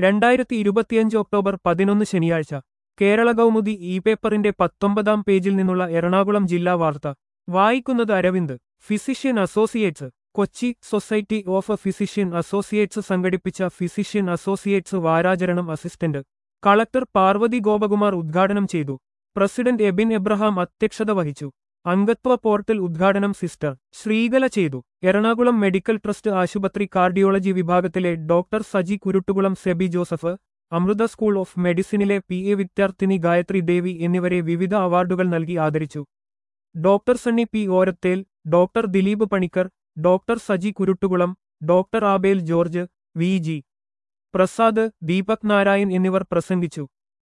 രണ്ടായിരത്തി ഇരുപത്തിയഞ്ച് ഒക്ടോബർ പതിനൊന്ന് ശനിയാഴ്ച കേരള കൗമുദി ഇ പേപ്പറിന്റെ പത്തൊമ്പതാം പേജിൽ നിന്നുള്ള എറണാകുളം ജില്ലാ വാർത്ത വായിക്കുന്നത് Aravind physician associates Kochi society of physician associates സംഘടിപ്പിച്ച ഫിസിഷ്യൻ അസോസിയേറ്റ്സ് വാരാചരണം അസിസ്റ്റന്റ് കളക്ടർ പാർവതി ഗോപകുമാർ ഉദ്ഘാടനം ചെയ്തു പ്രസിഡന്റ് എബിൻ എബ്രഹാം അധ്യക്ഷത വഹിച്ചു അംഗത്വ പോർട്ടൽ ഉദ്ഘാടനം സിസ്റ്റർ ശ്രീകല ചെയ്തു എറണാകുളം മെഡിക്കൽ ട്രസ്റ്റ് ആശുപത്രി കാർഡിയോളജി വിഭാഗത്തിലെ doctor Saji Kuruttukulam Sebi Joseph Amrita school of മെഡിസിനിലെ പി എ വിദ്യാർത്ഥിനി ഗായത്രി ദേവി എന്നിവരെ വിവിധ അവാർഡുകൾ നൽകി ആദരിച്ചു doctor Sunny P Orathel doctor Dileep Panicker doctor Saji Kuruttukulam doctor Abel George V G Prasad Deepak Narayan എന്നിവർ പ്രസംഗിച്ചു